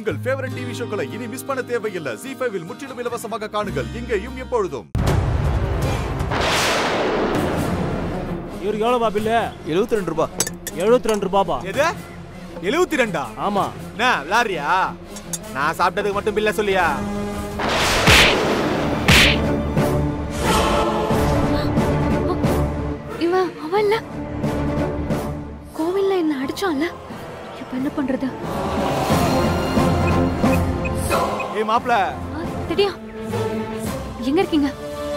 உங்கள் favourite TV ஷோக்களை இனி miss பண்ண தேவையில்லை ஜி ஃபைவில் முற்றிலும் இலவசமாக காணுங்கள் இங்கேயும் எப்பொழுதும் இவருக்கு எவ்வளோபா பில்லு எழுபத்தி ரெண்டு ரூபாய் எழுபத்தி ரெண்டு ரூபாப்பா எது எழுபத்தி ரெண்டா ஆமா என்ன விளாடுறியா நான் சாப்பிட்டதுக்கு மட்டும் பில்ல சொல்லியா இவன் அவன்ல கோவில்ல என்ன அடிச்சான்ல இப்ப என்ன பண்றது ஏய் மாப்ள ஆ, திடியா எங்க இருக்கீங்க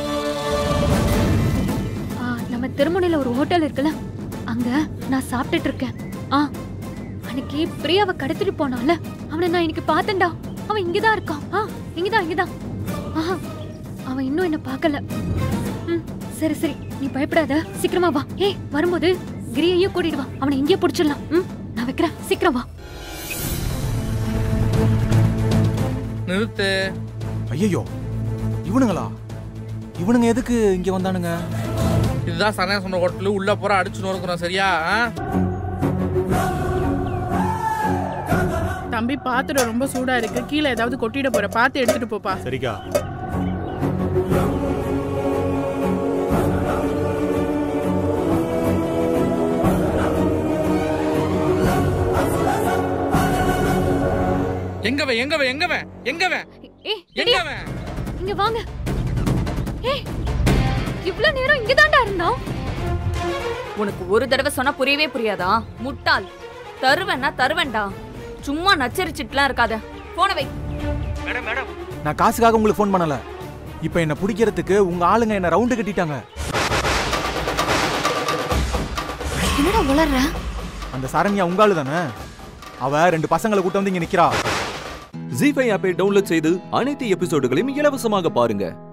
ஆ, நம்ம திருமணையில ஒரு ஹோட்டல் இருக்குல்ல அங்க நான் சாப்பிட்டுட்டு இருக்கேன் ஆ அன்னைக்கு பிரியாவை கடத்திட்டு போனால அவனை நான் இன்னைக்கு பார்த்தேன்டா அவன் இங்கதான் இருக்கான் ஆ இங்கதான் இங்கதான் ஆஹா அவன் இன்னும் என்ன பார்க்கல ம் சரி சரி நீ பயப்படாத சீக்கிரமா வா ஏய் வரும்போது கிரியையும் கூட்டிட்டு வா அவனை இங்கேயே பிடிச்சிடலாம் ம் நான் வைக்கிறேன் சீக்கிரம் வா நிறுத்து ஐயோ இவனுங்களா இவனுங்க எதுக்கு இங்க வந்தானுங்க இதுதான் சனே சொன்ன ஹோட்டலு உள்ள போற அடிச்சு நோக்கிறோம் சரியா ஆ? தம்பி பாத்திரம் ரொம்ப சூடா இருக்கு கீழே ஏதாவது கொட்டிட போற பார்த்து எடுத்துட்டு போப்பா சரிக்கா எங்கவன் எங்கவன் எங்கவன் எங்கவன் ஏய் திடியா எங்கவன் இங்க வாங்க ஏய் இவ்ளோ நேரம் இங்க தான்டா இருந்தோம் உனக்கு ஒரு தடவை சொன்னா புரியவே புரியாதா முட்டாள் தருவேன்னா தருவேன்டா சும்மா நச்சரிச்சிட்டுலாம் இருக்காத போன வை நான் காசுக்காக உங்களுக்கு ஃபோன் பண்ணல இப்போ என்ன பிடிக்கிறதுக்கு உங்க ஆளுங்க என்ன ரவுண்டு கட்டிட்டாங்க என்னடா உளர்ற அந்த சரண்யா உங்க ஆளு தானே அவ ரெண்டு பசங்களை கூட்ட வந்து இங்க நிக்கிறா ஜி ஃபைவ் ஆப்பை டவுன்லோட் செய்து அனைத்து எபிசோடுகளையும் இலவசமாக பாருங்க